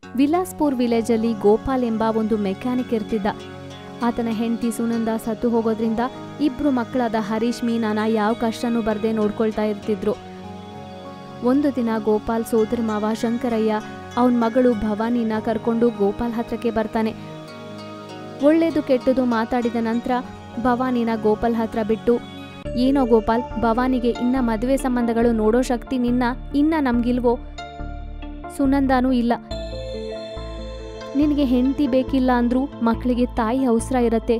ವಿಲಾಸ್ಪುರ್ ವಿಲೇಜಲ್ಲಿ ಗೋಪಾಲ್ ಎಂಬ ಒಂದು ಮೆಕ್ಯಾನಿಕ್ ಇರ್ತಿದ್ದ ಆತನ ಹೆಂಡತಿ ಸುನಂದ ಸತ್ತು ಹೋಗೋದ್ರಿಂದ ಇಬ್ರು ಮಕ್ಕಳಾದ ಹರೀಶ್ ಮೀನಾನ ಯಾವ ಕಷ್ಟನೂ ಬರ್ದೆ ನೋಡ್ಕೊಳ್ತಾ ಇರ್ತಿದ್ರು ಒಂದು ದಿನ ಗೋಪಾಲ್ ಸೋದರ ಮಾವ ಶಂಕರಯ್ಯ ಅವನ ಮಗಳು ಭವಾನಿನ ಕರ್ಕೊಂಡು ಗೋಪಾಲ್ ಹತ್ರಕ್ಕೆ ಬರ್ತಾನೆ ಒಳ್ಳೇದು ಕೆಟ್ಟದು ಮಾತಾಡಿದ ನಂತರ ಭವಾನಿನ ಗೋಪಾಲ್ ಹತ್ರ ಬಿಟ್ಟು ಏನೋ ಗೋಪಾಲ್ ಭವಾನಿಗೆ ಇನ್ನ ಮದುವೆ ಸಂಬಂಧಗಳು ನೋಡೋ ಶಕ್ತಿ ನಿನ್ನ ಇನ್ನ ನಮ್ಗಿಲ್ವೋ ಸುನಂದಾನೂ ಇಲ್ಲ ನಿನಗೆ ಹೆಂಡತಿ ಬೇಕಿಲ್ಲ ಅಂದ್ರೂ ಮಕ್ಕಳಿಗೆ ತಾಯಿ ಅವಸರ ಇರತ್ತೆ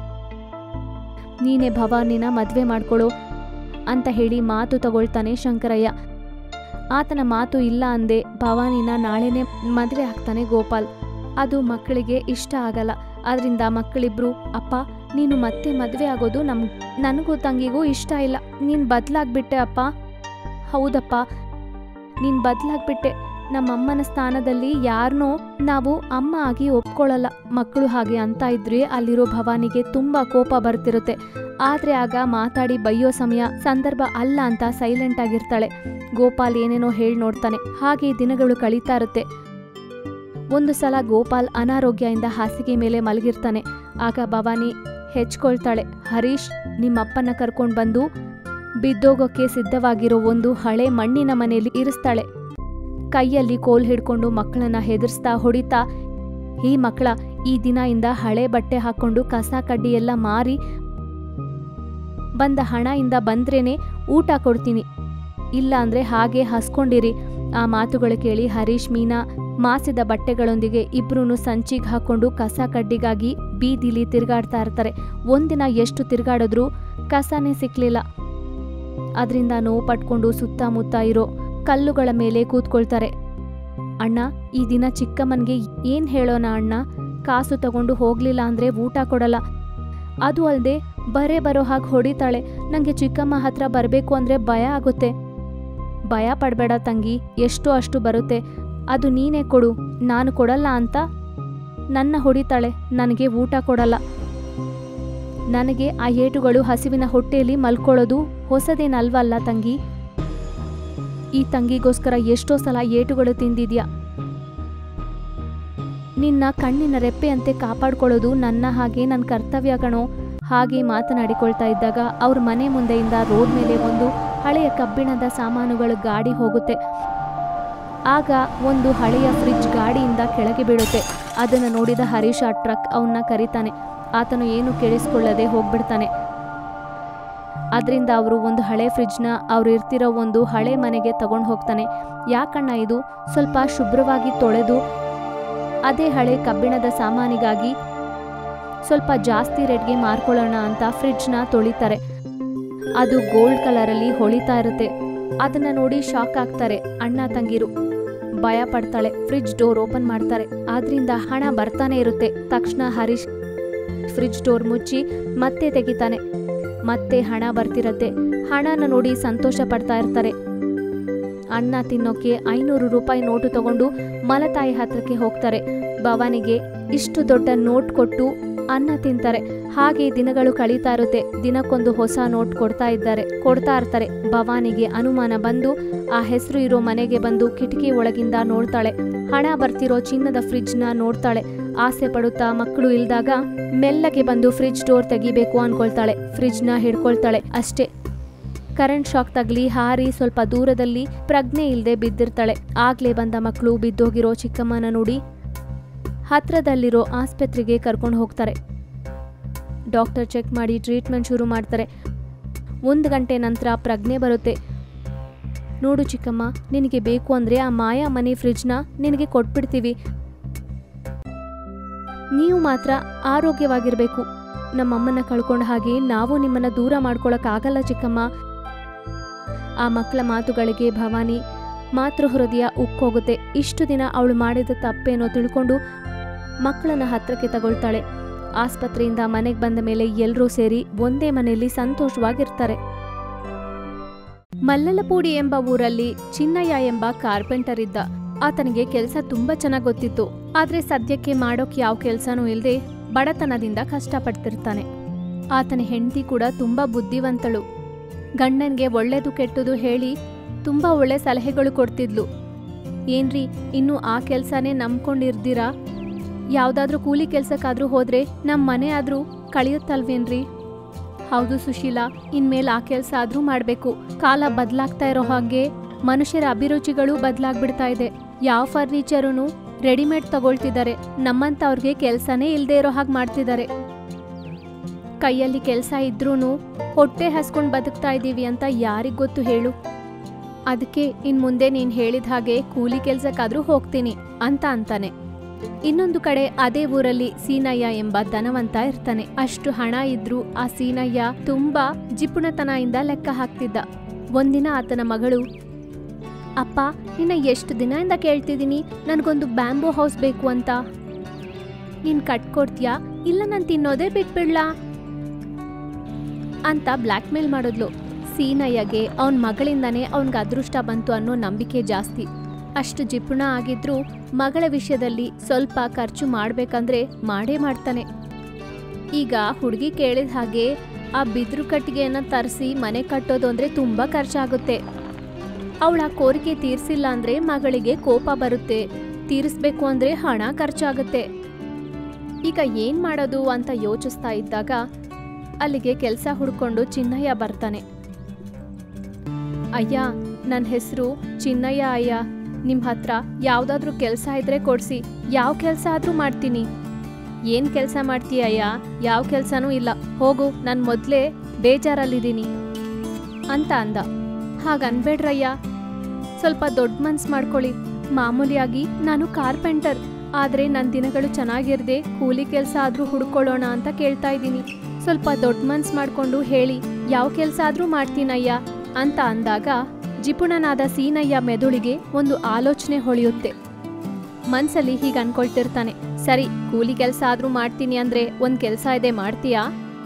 ನೀನೇ ಭವಾನಿನ ಮದುವೆ ಮಾಡ್ಕೊಳು ಅಂತ ಹೇಳಿ ಮಾತು ತಗೊಳ್ತಾನೆ ಶಂಕರಯ್ಯ ಆತನ ಮಾತು ಇಲ್ಲ ಅಂದೆ ಭವಾನಿನ ನಾಳೆನೇ ಮದುವೆ ಆಗ್ತಾನೆ ಗೋಪಾಲ್ ಅದು ಮಕ್ಕಳಿಗೆ ಇಷ್ಟ ಆಗಲ್ಲ ಆದ್ರಿಂದ ಮಕ್ಕಳಿಬ್ರು ಅಪ್ಪ ನೀನು ಮತ್ತೆ ಮದುವೆ ಆಗೋದು ನಮ್ ನನಗೂ ತಂಗಿಗೂ ಇಷ್ಟ ಇಲ್ಲ ನೀನು ಬದಲಾಗ್ಬಿಟ್ಟೆ ಅಪ್ಪ ಹೌದಪ್ಪ ನೀನು ಬದಲಾಗ್ಬಿಟ್ಟೆ ನಮ್ಮಮ್ಮನ ಸ್ಥಾನದಲ್ಲಿ ಯಾರನ್ನೋ ನಾವು ಅಮ್ಮ ಆಗಿ ಒಪ್ಕೊಳ್ಳಲ್ಲ ಮಕ್ಕಳು ಹಾಗೆ ಅಂತ ಇದ್ರೆ ಅಲ್ಲಿರೋ ಭವಾನಿಗೆ ತುಂಬಾ ಕೋಪ ಬರ್ತಿರುತ್ತೆ ಆದ್ರೆ ಆಗ ಮಾತಾಡಿ ಬೈಯೋ ಸಮಯ ಸಂದರ್ಭ ಅಲ್ಲ ಅಂತ ಸೈಲೆಂಟ್ ಆಗಿರ್ತಾಳೆ ಗೋಪಾಲ್ ಏನೇನೋ ಹೇಳಿ ನೋಡ್ತಾನೆ ಹಾಗೆ ದಿನಗಳು ಕಳೀತಾ ಇರುತ್ತೆ ಒಂದು ಸಲ ಗೋಪಾಲ್ ಅನಾರೋಗ್ಯದಿಂದ ಹಾಸಿಗೆ ಮೇಲೆ ಮಲಗಿರ್ತಾನೆ ಆಗ ಭವಾನಿ ಹೆಚ್ಕೊಳ್ತಾಳೆ ಹರೀಶ್ ನಿಮ್ಮಪ್ಪನ ಕರ್ಕೊಂಡು ಬಂದು ಬಿದ್ದೋಗೋಕೆ ಸಿದ್ಧವಾಗಿರೋ ಒಂದು ಹಳೆ ಮಣ್ಣಿನ ಮನೆಯಲ್ಲಿ ಇರಿಸ್ತಾಳೆ ಕೈಯಲ್ಲಿ ಕೋಲ್ ಹಿಡ್ಕೊಂಡು ಮಕ್ಕಳನ್ನ ಹೆದರ್ಸ್ತಾ ಹೊಡಿತಾ ಈ ಮಕ್ಕಳ ಈ ದಿನದಿಂದ ಹಳೆ ಬಟ್ಟೆ ಹಾಕೊಂಡು ಕಸ ಕಡ್ಡಿ ಎಲ್ಲ ಮಾರಿ ಬಂದ ಹಣದಿಂದ ಬಂದ್ರೇನೆ ಊಟ ಕೊಡ್ತೀನಿ ಇಲ್ಲ ಅಂದ್ರೆ ಹಾಗೆ ಹಸ್ಕೊಂಡಿರಿ ಆ ಮಾತುಗಳು ಕೇಳಿ ಹರೀಶ್ ಮೀನಾ ಮಾಸಿದ ಬಟ್ಟೆಗಳೊಂದಿಗೆ ಇಬ್ರು ಸಂಚಿಗೆ ಹಾಕೊಂಡು ಕಸ ಕಡ್ಡಿಗಾಗಿ ಬೀದಿಲಿ ತಿರುಗಾಡ್ತಾ ಇರ್ತಾರೆ ಒಂದಿನ ಎಷ್ಟು ತಿರುಗಾಡಿದ್ರೂ ಕಸನೇ ಸಿಕ್ಲಿಲ್ಲ ಅದರಿಂದ ನೋವು ಪಟ್ಕೊಂಡು ಸುತ್ತಮುತ್ತ ಇರೋ ಕಲ್ಲುಗಳ ಮೇಲೆ ಕೂತ್ಕೊಳ್ತಾರೆ ಅಣ್ಣ ಈ ದಿನ ಚಿಕ್ಕಮ್ಮನ್ಗೆ ಏನ್ ಹೇಳೋಣ ಅಣ್ಣ ಕಾಸು ತಗೊಂಡು ಹೋಗ್ಲಿಲ್ಲ ಅಂದ್ರೆ ಊಟ ಕೊಡಲ್ಲ ಅದು ಅಲ್ಲದೆ ಬರೇ ಬರೋ ಹಾಗೆ ಹೊಡಿತಾಳೆ ನಂಗೆ ಚಿಕ್ಕಮ್ಮ ಹತ್ರ ಬರಬೇಕು ಅಂದ್ರೆ ಭಯ ಆಗುತ್ತೆ ಭಯ ಪಡಬೇಡ ತಂಗಿ ಎಷ್ಟು ಅಷ್ಟು ಬರುತ್ತೆ ಅದು ನೀನೇ ಕೊಡು ನಾನು ಕೊಡಲ್ಲ ಅಂತ ನನ್ನ ಹೊಡಿತಾಳೆ ನನಗೆ ಊಟ ಕೊಡಲ್ಲ ನನಗೆ ಆ ಏಟುಗಳು ಹಸಿವಿನ ಹೊಟ್ಟೆಯಲ್ಲಿ ಮಲ್ಕೊಳ್ಳೋದು ಹೊಸದೇನಲ್ವಲ್ಲ ತಂಗಿ ಈ ತಂಗಿಗೋಸ್ಕರ ಎಷ್ಟೋ ಸಲ ಏಟುಗಳು ತಿಂದಿದ್ಯಾ ನಿನ್ನ ಕಣ್ಣಿನ ರೆಪ್ಪೆಯಂತೆ ಕಾಪಾಡ್ಕೊಳ್ಳೋದು ನನ್ನ ಹಾಗೆ ನನ್ನ ಕರ್ತವ್ಯ ಕಣೋ ಹಾಗೆ ಮಾತನಾಡಿಕೊಳ್ತಾ ಇದ್ದಾಗ ಅವ್ರ ಮನೆ ಮುಂದೆಯಿಂದ ರೋಡ್ ಮೇಲೆ ಒಂದು ಹಳೆಯ ಕಬ್ಬಿಣದ ಸಾಮಾನುಗಳ ಗಾಡಿ ಹೋಗುತ್ತೆ ಆಗ ಒಂದು ಹಳೆಯ ಫ್ರಿಡ್ಜ್ ಗಾಡಿಯಿಂದ ಕೆಳಗೆ ಬೀಳುತ್ತೆ ಅದನ್ನು ನೋಡಿದ ಹರೀಶ್ ಆ ಟ್ರಕ್ ಅವನ್ನ ಕರೀತಾನೆ ಆತನು ಏನು ಕೇಳಿಸ್ಕೊಳ್ಳದೆ ಹೋಗ್ಬಿಡ್ತಾನೆ ಅದರಿಂದ ಅವರು ಒಂದು ಹಳೆ ಫ್ರಿಡ್ಜ್ನ ಅವ್ರು ಇರ್ತಿರೋ ಒಂದು ಹಳೆ ಮನೆಗೆ ತಗೊಂಡು ಹೋಗ್ತಾನೆ ಯಾಕಣ್ಣ ಇದು ಸ್ವಲ್ಪ ಶುಭ್ರವಾಗಿ ತೊಳೆದು ಅದೇ ಹಳೆ ಕಬ್ಬಿಣದ ಸಾಮಾನಿಗಾಗಿ ಸ್ವಲ್ಪ ಜಾಸ್ತಿ ರೇಟ್ಗೆ ಮಾರ್ಕೊಳ್ಳೋಣ ಅಂತ ಫ್ರಿಡ್ಜ್ನ ತೊಳಿತಾರೆ ಅದು ಗೋಲ್ಡ್ ಕಲರಲ್ಲಿ ಹೊಳಿತಾ ಇರುತ್ತೆ ಅದನ್ನ ನೋಡಿ ಶಾಕ್ ಆಗ್ತಾರೆ ಅಣ್ಣ ತಂಗಿರು ಭಯ ಪಡ್ತಾಳೆ ಫ್ರಿಡ್ಜ್ ಡೋರ್ ಓಪನ್ ಮಾಡ್ತಾರೆ ಆದ್ರಿಂದ ಹಣ ಬರ್ತಾನೆ ಇರುತ್ತೆ ತಕ್ಷಣ ಹರೀಶ್ ಫ್ರಿಡ್ಜ್ ಡೋರ್ ಮುಚ್ಚಿ ಮತ್ತೆ ತೆಗಿತಾನೆ ಮತ್ತೆ ಹಣ ಬರ್ತಿರತ್ತೆ ಹಣನ ನೋಡಿ ಸಂತೋಷ ಪಡ್ತಾ ಇರ್ತಾರೆ ಅನ್ನ ತಿನ್ನೋಕೆ ಐನೂರು ರೂಪಾಯಿ ನೋಟು ತಗೊಂಡು ಮಲತಾಯಿ ಹತ್ರಕ್ಕೆ ಹೋಗ್ತಾರೆ ಭವಾನಿಗೆ ಇಷ್ಟು ದೊಡ್ಡ ನೋಟ್ ಕೊಟ್ಟು ಅನ್ನ ತಿಂತಾರೆ ಹಾಗೆ ದಿನಗಳು ಕಳೀತಾ ಇರುತ್ತೆ ದಿನಕ್ಕೊಂದು ಹೊಸ ನೋಟ್ ಕೊಡ್ತಾ ಇದ್ದಾರೆ ಕೊಡ್ತಾ ಇರ್ತಾರೆ ಭವಾನಿಗೆ ಅನುಮಾನ ಬಂದು ಆ ಹೆಸರು ಇರೋ ಮನೆಗೆ ಬಂದು ಕಿಟಕಿ ಒಳಗಿಂದ ನೋಡ್ತಾಳೆ ಹಣ ಬರ್ತಿರೋ ಚಿನ್ನದ ಫ್ರಿಡ್ಜ್ನ ನೋಡ್ತಾಳೆ ಆಸೆ ಪಡುತ್ತಾ ಮಕ್ಕಳು ಇಲ್ದಾಗ ಮೆಲ್ಲಗೆ ಬಂದು ಫ್ರಿಡ್ಜ್ ಡೋರ್ ತೆಗಿಬೇಕು ಅನ್ಕೊಳ್ತಾಳೆ ಫ್ರಿಡ್ಜ್ನ ಹಿಡ್ಕೊಳ್ತಾಳೆ ಅಷ್ಟೇ ಕರೆಂಟ್ ಶಾಕ್ ತಗಲಿ ಹಾರಿ ಸ್ವಲ್ಪ ದೂರದಲ್ಲಿ ಪ್ರಜ್ಞೆ ಇಲ್ಲದೆ ಬಿದ್ದಿರ್ತಾಳೆ ಆಗ್ಲೇ ಬಂದ ಮಕ್ಕಳು ಬಿದ್ದೋಗಿರೋ ಚಿಕ್ಕಮ್ಮನ ನೋಡಿ ಹತ್ರದಲ್ಲಿರೋ ಆಸ್ಪತ್ರೆಗೆ ಕರ್ಕೊಂಡು ಹೋಗ್ತಾರೆ ಡಾಕ್ಟರ್ ಚೆಕ್ ಮಾಡಿ ಟ್ರೀಟ್ಮೆಂಟ್ ಶುರು ಮಾಡ್ತಾರೆ ಒಂದು ಗಂಟೆ ನಂತರ ಪ್ರಜ್ಞೆ ಬರುತ್ತೆ ನೋಡು ಚಿಕ್ಕಮ್ಮ ನಿನಗೆ ಬೇಕು ಅಂದರೆ ಆ ಮಾಯಾ ಮನಿ ಫ್ರಿಡ್ಜ್ನ ನಿನಗೆ ಕೊಟ್ಬಿಡ್ತೀವಿ ನೀವು ಮಾತ್ರ ಆರೋಗ್ಯವಾಗಿರಬೇಕು ನಮ್ಮಮ್ಮನ ಕಳ್ಕೊಂಡ ಹಾಗೆ ನಾವು ನಿಮ್ಮನ್ನ ದೂರ ಮಾಡ್ಕೊಳಕ್ಕಾಗಲ್ಲ ಚಿಕ್ಕಮ್ಮ ಆ ಮಕ್ಕಳ ಮಾತುಗಳಿಗೆ ಭವಾನಿ ಮಾತೃ ಹೃದಯ ಉಕ್ಕೋಗುತ್ತೆ ಇಷ್ಟು ದಿನ ಅವಳು ಮಾಡಿದ ತಪ್ಪೇನೋ ತಿಳ್ಕೊಂಡು ಮಕ್ಕಳನ್ನ ಹತ್ರಕ್ಕೆ ತಗೊಳ್ತಾಳೆ ಆಸ್ಪತ್ರೆಯಿಂದ ಮನೆಗೆ ಬಂದ ಮೇಲೆ ಎಲ್ಲರೂ ಸೇರಿ ಒಂದೇ ಮನೆಯಲ್ಲಿ ಸಂತೋಷವಾಗಿರ್ತಾರೆ ಮಲ್ಲಲಪೂಡಿ ಎಂಬ ಊರಲ್ಲಿ ಚಿನ್ನಯ್ಯ ಎಂಬ ಕಾರ್ಪೆಂಟರ್ ಇದ್ದ ಆತನಿಗೆ ಕೆಲಸ ತುಂಬಾ ಚೆನ್ನಾಗ್ ಗೊತ್ತಿತ್ತು ಆದ್ರೆ ಸದ್ಯಕ್ಕೆ ಮಾಡೋಕ್ ಯಾವ ಕೆಲ್ಸನೂ ಇಲ್ದೆ ಬಡತನದಿಂದ ಕಷ್ಟಪಡ್ತಿರ್ತಾನೆ ಆತನ ಹೆಂಡತಿ ಕೂಡ ತುಂಬಾ ಬುದ್ಧಿವಂತಳು ಗಂಡನ್ಗೆ ಒಳ್ಳೇದು ಕೆಟ್ಟದು ಹೇಳಿ ತುಂಬಾ ಒಳ್ಳೆ ಸಲಹೆಗಳು ಕೊಡ್ತಿದ್ಲು ಏನ್ರಿ ಇನ್ನು ಆ ಕೆಲ್ಸನೇ ನಂಬ್ಕೊಂಡಿರ್ದಿರಾ ಯಾವ್ದಾದ್ರೂ ಕೂಲಿ ಕೆಲ್ಸಕ್ಕಾದ್ರೂ ಹೋದ್ರೆ ನಮ್ ಮನೆ ಆದ್ರೂ ಕಳಿಯುತ್ತಲ್ವೇನ್ರಿ ಹೌದು ಸುಶೀಲಾ ಇನ್ಮೇಲೆ ಆ ಕೆಲಸ ಆದ್ರೂ ಮಾಡ್ಬೇಕು ಕಾಲ ಬದಲಾಗ್ತಾ ಇರೋ ಹಾಗೆ ಮನುಷ್ಯರ ಅಭಿರುಚಿಗಳು ಬದಲಾಗ್ಬಿಡ್ತಾ ಇದೆ ಯಾವ ಫರ್ನಿಚರುನು ರೆಡಿಮೇಡ್ ತಗೊಳ್ತಿದ್ದಾರೆ ನಮ್ಮಂತವ್ರಿಗೆ ಕೆಲ್ಸನೇ ಇಲ್ದೇ ಇರೋ ಹಾಗೆ ಮಾಡ್ತಿದ್ದಾರೆ ಕೈಯಲ್ಲಿ ಕೆಲಸ ಇದ್ರೂನು ಹೊಟ್ಟೆ ಹಸ್ಕೊಂಡು ಬದುಕ್ತಾ ಇದ್ದೀವಿ ಅಂತ ಯಾರಿಗ್ ಗೊತ್ತು ಹೇಳು ಅದಕ್ಕೆ ಇನ್ ಮುಂದೆ ನೀನ್ ಹೇಳಿದ ಹಾಗೆ ಕೂಲಿ ಕೆಲ್ಸಕ್ಕಾದ್ರೂ ಹೋಗ್ತೀನಿ ಅಂತ ಅಂತಾನೆ ಇನ್ನೊಂದು ಕಡೆ ಅದೇ ಊರಲ್ಲಿ ಸೀನಯ್ಯ ಎಂಬ ಧನವಂತ ಇರ್ತಾನೆ ಅಷ್ಟು ಹಣ ಇದ್ರೂ ಆ ಸೀನಯ್ಯ ತುಂಬಾ ಜಿಪುಣತನದಿಂದ ಲೆಕ್ಕ ಹಾಕ್ತಿದ್ದ ಒಂದಿನ ಆತನ ಮಗಳು ಅಪ್ಪ ನಿನ್ನ ಎಷ್ಟು ದಿನದಿಂದ ಕೇಳ್ತಿದ್ದೀನಿ ನನಗೊಂದು ಬ್ಯಾಂಬೂ ಹೌಸ್ ಬೇಕು ಅಂತ ನೀನ್ ಕಟ್ಕೊಡ್ತೀಯಾ ಇಲ್ಲ ನಾನು ತಿನ್ನೋದೇ ಬಿಟ್ಬಿಡ್ಲಾ ಅಂತ ಬ್ಲ್ಯಾಕ್ ಮೇಲ್ ಮಾಡಿದ್ಲು ಸೀನಯ್ಯಗೆ ಅವನ ಮಗಳಿಂದಾನೇ ಅವನ್ಗೆ ಅದೃಷ್ಟ ಬಂತು ಅನ್ನೋ ನಂಬಿಕೆ ಜಾಸ್ತಿ ಅಷ್ಟು ಜಿಪುಣ ಆಗಿದ್ರೂ ಮಗಳ ವಿಷಯದಲ್ಲಿ ಸ್ವಲ್ಪ ಖರ್ಚು ಮಾಡ್ಬೇಕಂದ್ರೆ ಮಾಡೇ ಮಾಡ್ತಾನೆ ಈಗ ಹುಡುಗಿ ಕೇಳಿದ ಹಾಗೆ ಆ ಬಿದ್ರು ಕಟ್ಟಿಗೆಯನ್ನ ತರಿಸಿ ಮನೆ ಕಟ್ಟೋದು ಅಂದ್ರೆ ತುಂಬಾ ಖರ್ಚಾಗುತ್ತೆ ಅವಳ ಕೋರಿಕೆ ತೀರ್ಸಿಲ್ಲ ಅಂದ್ರೆ ಮಗಳಿಗೆ ಕೋಪ ಬರುತ್ತೆ ತೀರಿಸ್ಬೇಕು ಅಂದ್ರೆ ಹಣ ಖರ್ಚಾಗುತ್ತೆ ಈಗ ಏನ್ ಮಾಡೋದು ಅಂತ ಯೋಚಿಸ್ತಾ ಇದ್ದಾಗ ಅಲ್ಲಿಗೆ ಕೆಲಸ ಹುಡ್ಕೊಂಡು ಚಿನ್ನಯ್ಯ ಬರ್ತಾನೆ ಅಯ್ಯ ನನ್ನ ಹೆಸರು ಚಿನ್ನಯ್ಯ ಅಯ್ಯ ನಿಮ್ಮ ಹತ್ರ ಯಾವ್ದಾದ್ರೂ ಕೆಲಸ ಇದ್ರೆ ಕೊಡ್ಸಿ ಯಾವ ಕೆಲಸ ಆದ್ರೂ ಮಾಡ್ತೀನಿ ಏನ್ ಕೆಲಸ ಮಾಡ್ತೀಯಯ್ಯ ಯಾವ ಕೆಲಸನೂ ಇಲ್ಲ ಹೋಗು ನಾನು ಮೊದಲೇ ಬೇಜಾರಲ್ಲಿದ್ದೀನಿ ಅಂತ ಅಂದ ಹಾಗನ್ಬೇಡ್ರಯ್ಯ ಸ್ವಲ್ಪ ದೊಡ್ಡ ಮನ್ಸ್ ಮಾಡ್ಕೊಳ್ಳಿ ಮಾಮೂಲಿಯಾಗಿ ನಾನು ಕಾರ್ಪೆಂಟರ್ ಆದ್ರೆ ನನ್ನ ದಿನಗಳು ಚೆನ್ನಾಗಿರ್ದೆ ಕೂಲಿ ಕೆಲಸ ಆದ್ರೂ ಹುಡ್ಕೊಳ್ಳೋಣ ಅಂತ ಕೇಳ್ತಾ ಇದ್ದೀನಿ ಸ್ವಲ್ಪ ದೊಡ್ಡ ಮನ್ಸ್ ಮಾಡ್ಕೊಂಡು ಹೇಳಿ ಯಾವ ಕೆಲಸ ಆದ್ರೂ ಮಾಡ್ತೀನಯ್ಯ ಅಂತ ಅಂದಾಗ ಜಿಪುಣನಾದ ಸೀನಯ್ಯ ಮೆದುಳಿಗೆ ಒಂದು ಆಲೋಚನೆ ಹೊಳೆಯುತ್ತೆ ಮನ್ಸಲ್ಲಿ ಹೀಗೆ ಅನ್ಕೊಳ್ತಿರ್ತಾನೆ ಸರಿ ಕೂಲಿ ಕೆಲಸ ಆದ್ರೂ ಮಾಡ್ತೀನಿ ಅಂದ್ರೆ ಒಂದ್ ಕೆಲಸ ಇದೆ ಮಾಡ್ತೀಯಾ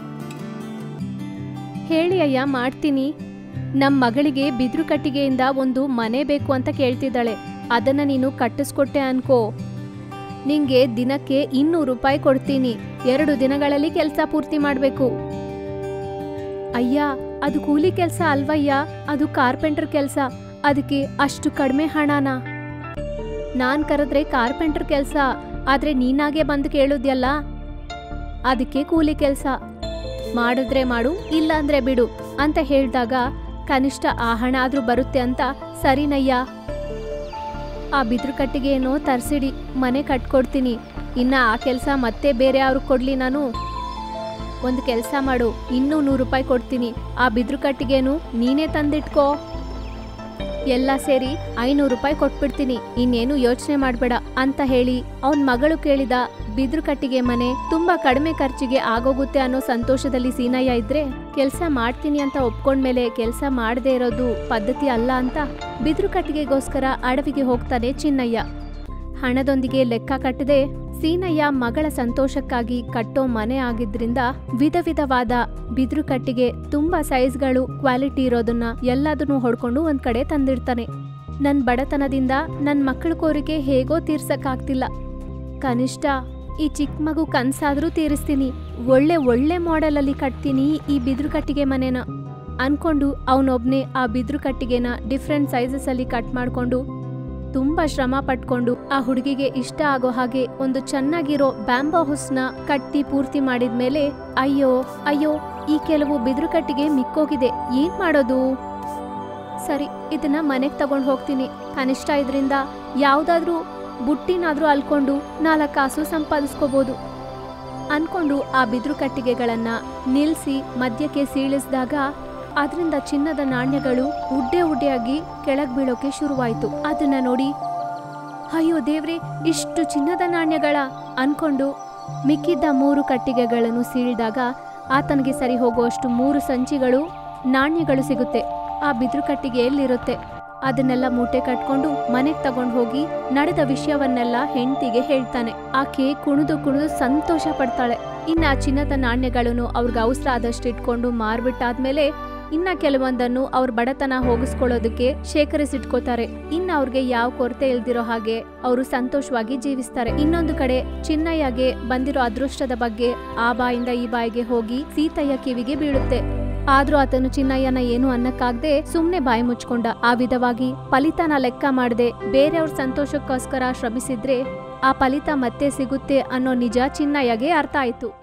ಹೇಳಿ ಅಯ್ಯ ಮಾಡ್ತೀನಿ ನಮ್ ಮಗಳಿಗೆ ಬಿದ್ರು ಕಟ್ಟಿಗೆಯಿಂದ ಒಂದು ಮನೆ ಬೇಕು ಅಂತ ಕೇಳ್ತಿದ್ದಾಳೆ ಅದನ್ನ ನೀನು ಕಟ್ಟಿಸ್ಕೊಟ್ಟೆ ಅನ್ಕೋ ನಿಂಗೆ ದಿನಕ್ಕೆ ಇನ್ನೂರು ರೂಪಾಯಿ ಕೊಡ್ತೀನಿ ಎರಡು ದಿನಗಳಲ್ಲಿ ಕೆಲಸ ಪೂರ್ತಿ ಮಾಡ್ಬೇಕು ಅಯ್ಯ ಅದು ಕೂಲಿ ಕೆಲಸ ಅಲ್ವಯ್ಯ ಅದು ಕಾರ್ಪೆಂಟರ್ ಕೆಲಸ ಅದಕ್ಕೆ ಅಷ್ಟು ಕಡಿಮೆ ಹಣನಾ ನಾನ್ ಕರೆದ್ರೆ ಕಾರ್ಪೆಂಟರ್ ಕೆಲಸ ಆದ್ರೆ ನೀನಾಗೆ ಬಂದು ಕೇಳುದ್ಯಲ್ಲ ಅದಕ್ಕೆ ಕೂಲಿ ಕೆಲಸ ಮಾಡಿದ್ರೆ ಮಾಡು ಇಲ್ಲ ಅಂದ್ರೆ ಬಿಡು ಅಂತ ಹೇಳಿದಾಗ ಕನಿಷ್ಠ ಆ ಹಣ ಆದ್ರೂ ಬರುತ್ತೆ ಅಂತ ಸರಿನಯ್ಯ ಆ ಬಿದ್ರು ಕಟ್ಟಿಗೆನೋ ತರ್ಸಿಡಿ ಮನೆ ಕಟ್ಕೊಡ್ತೀನಿ ಇನ್ನ ಆ ಕೆಲಸ ಮತ್ತೆ ಬೇರೆ ಅವ್ರಿಗೆ ಕೊಡ್ಲಿ ನಾನು ಒಂದು ಕೆಲಸ ಮಾಡು ಇನ್ನೂ ನೂರು ರೂಪಾಯಿ ಕೊಡ್ತೀನಿ ಆ ಬಿದ್ರು ಕಟ್ಟಿಗೆನು ನೀನೇ ತಂದಿಟ್ಕೋ ಎಲ್ಲ ಸೇರಿ ಐನೂರು ರೂಪಾಯಿ ಕೊಟ್ಬಿಡ್ತೀನಿ ಇನ್ನೇನು ಯೋಚನೆ ಮಾಡಬೇಡ ಅಂತ ಹೇಳಿ ಅವನ್ ಮಗಳು ಕೇಳಿದ ಬಿದ್ರು ಕಟ್ಟಿಗೆ ಮನೆ ತುಂಬಾ ಕಡಿಮೆ ಖರ್ಚಿಗೆ ಆಗೋಗುತ್ತೆ ಅನ್ನೋ ಸಂತೋಷದಲ್ಲಿ ಸೀನಯ್ಯ ಇದ್ರೆ ಕೆಲಸ ಮಾಡ್ತೀನಿ ಅಂತ ಒಪ್ಕೊಂಡ್ಮೇಲೆ ಕೆಲಸ ಮಾಡದೇ ಇರೋದು ಪದ್ಧತಿ ಅಲ್ಲ ಅಂತ ಬಿದ್ರು ಕಟ್ಟಿಗೆಗೋಸ್ಕರ ಅಡವಿಗೆ ಹೋಗ್ತಾನೆ ಚಿನ್ನಯ್ಯ ಹಣದೊಂದಿಗೆ ಲೆಕ್ಕ ಕಟ್ಟದೆ ಸೀನಯ್ಯ ಮಗಳ ಸಂತೋಷಕ್ಕಾಗಿ ಕಟ್ಟೋ ಮನೆ ಆಗಿದ್ರಿಂದ ವಿಧ ವಿಧವಾದ ಬಿದ್ರು ಕಟ್ಟಿಗೆ ತುಂಬಾ ಸೈಜ್ಗಳು ಕ್ವಾಲಿಟಿ ಇರೋದನ್ನ ಎಲ್ಲದನ್ನೂ ಹೊಡ್ಕೊಂಡು ಒಂದ್ ಕಡೆ ತಂದಿಡ್ತಾನೆ ನನ್ ಬಡತನದಿಂದ ನನ್ ಮಕ್ಕಳ ಕೋರಿಕೆ ಹೇಗೋ ತೀರ್ಸಕ್ಕಾಗ್ತಿಲ್ಲ ಕನಿಷ್ಠ ಈ ಚಿಕ್ಕ ಮಗು ಕನ್ಸಾದ್ರೂ ತೀರಿಸ್ತೀನಿ ಒಳ್ಳೆ ಒಳ್ಳೆ ಮಾಡೆಲಲ್ಲಿ ಕಟ್ತೀನಿ ಈ ಬಿದ್ರು ಕಟ್ಟಿಗೆ ಮನೆನ ಅನ್ಕೊಂಡು ಅವನೊಬ್ನೇ ಆ ಬಿದ್ರು ಕಟ್ಟಿಗೆನ ಡಿಫ್ರೆಂಟ್ ಸೈಜಸ್ ಅಲ್ಲಿ ಕಟ್ ಮಾಡ್ಕೊಂಡು ತುಂಬಾ ಶ್ರಮ ಪಟ್ಕೊಂಡು ಆ ಹುಡುಗಿಗೆ ಇಷ್ಟ ಆಗೋ ಹಾಗೆ ಒಂದು ಚೆನ್ನಾಗಿರೋ ಬ್ಯಾಂಬೋ ಹುಸ್ನ ಕಟ್ಟಿ ಪೂರ್ತಿ ಮಾಡಿದ್ಮೇಲೆ ಅಯ್ಯೋ ಅಯ್ಯೋ ಈ ಕೆಲವು ಬಿದ್ರು ಕಟ್ಟಿಗೆ ಮಿಕ್ಕೋಗಿದೆ ಏನ್ ಮಾಡೋದು ಸರಿ ಇದನ್ನ ಮನೆಗ್ ತಗೊಂಡ್ ಹೋಗ್ತೀನಿ ಕನಿಷ್ಠ ಇದರಿಂದ ಯಾವ್ದಾದ್ರೂ ಬುಟ್ಟಿನಾದ್ರೂ ಅಲ್ಕೊಂಡು ನಾಲ್ಕು ಕಾಸು ಸಂಪಾದಿಸ್ಕೋಬಹುದು ಅನ್ಕೊಂಡು ಆ ಬಿದ್ರು ಕಟ್ಟಿಗೆಗಳನ್ನ ನಿಲ್ಸಿ ಮಧ್ಯಕ್ಕೆ ಸೀಳಿಸಿದಾಗ ಅದರಿಂದ ಚಿನ್ನದ ನಾಣ್ಯಗಳು ಉಡ್ಡೆ ಉಡ್ಡೆಯಾಗಿ ಕೆಳಗ್ ಬೀಳೋಕೆ ಶುರುವಾಯ್ತು ಅದನ್ನ ನೋಡಿ ಅಯ್ಯೋ ದೇವ್ರೆ ಇಷ್ಟು ಚಿನ್ನದ ನಾಣ್ಯಗಳ ಅನ್ಕೊಂಡು ಮಿಕ್ಕಿದ್ದ ಮೂರು ಕಟ್ಟಿಗೆಗಳನ್ನು ಸೀಳಿದಾಗ ಆತನಿಗೆ ಸರಿ ಹೋಗುವಷ್ಟು ಮೂರು ಸಂಚಿಗಳು ನಾಣ್ಯಗಳು ಸಿಗುತ್ತೆ ಆ ಬಿದ್ರು ಕಟ್ಟಿಗೆಯಲ್ಲಿರುತ್ತೆ ಅದನ್ನೆಲ್ಲ ಮೂಟೆ ಕಟ್ಕೊಂಡು ಮನೆಗ್ ತಗೊಂಡ್ ಹೋಗಿ ನಡೆದ ವಿಷಯವನ್ನೆಲ್ಲ ಹೆಂಡತಿಗೆ ಹೇಳ್ತಾನೆ ಆಕೆ ಕುಣಿದು ಕುಣಿದು ಸಂತೋಷ ಪಡ್ತಾಳೆ ಇನ್ನ ಆ ಚಿನ್ನದ ನಾಣ್ಯಗಳನ್ನು ಅವ್ರಿಗೆ ಅವಸರ ಆದಷ್ಟು ಇಟ್ಕೊಂಡು ಮಾರ್ಬಿಟ್ಟಾದ್ಮೇಲೆ ಇನ್ನ ಕೆಲವೊಂದನ್ನು ಅವ್ರ ಬಡತನ ಹೋಗಿಸ್ಕೊಳ್ಳೋದಕ್ಕೆ ಶೇಖರಿಸಿಟ್ಕೋತಾರೆ ಇನ್ನ ಅವ್ರಿಗೆ ಯಾವ ಕೊರತೆ ಇಲ್ದಿರೋ ಹಾಗೆ ಅವರು ಸಂತೋಷವಾಗಿ ಜೀವಿಸ್ತಾರೆ ಇನ್ನೊಂದು ಕಡೆ ಚಿನ್ನಯ್ಯಗೆ ಬಂದಿರೋ ಅದೃಷ್ಟದ ಬಗ್ಗೆ ಆ ಬಾಯಿಂದ ಈ ಬಾಯಿಗೆ ಹೋಗಿ ಸೀತಯ್ಯ ಕಿವಿಗೆ ಬೀಳುತ್ತೆ ಆದ್ರೂ ಆತನು ಚಿನ್ನಯ್ಯನ ಏನು ಅನ್ನಕ್ಕಾಗ್ದೆ ಸುಮ್ನೆ ಬಾಯಿ ಮುಚ್ಕೊಂಡ ಆ ವಿಧವಾಗಿ ಫಲಿತನ ಲೆಕ್ಕ ಮಾಡದೆ ಬೇರೆಯವ್ರ ಸಂತೋಷಕ್ಕೋಸ್ಕರ ಶ್ರಮಿಸಿದ್ರೆ ಆ ಫಲಿತ ಮತ್ತೆ ಸಿಗುತ್ತೆ ಅನ್ನೋ ನಿಜ ಚಿನ್ನಯ್ಯಗೆ ಅರ್ಥ ಆಯ್ತು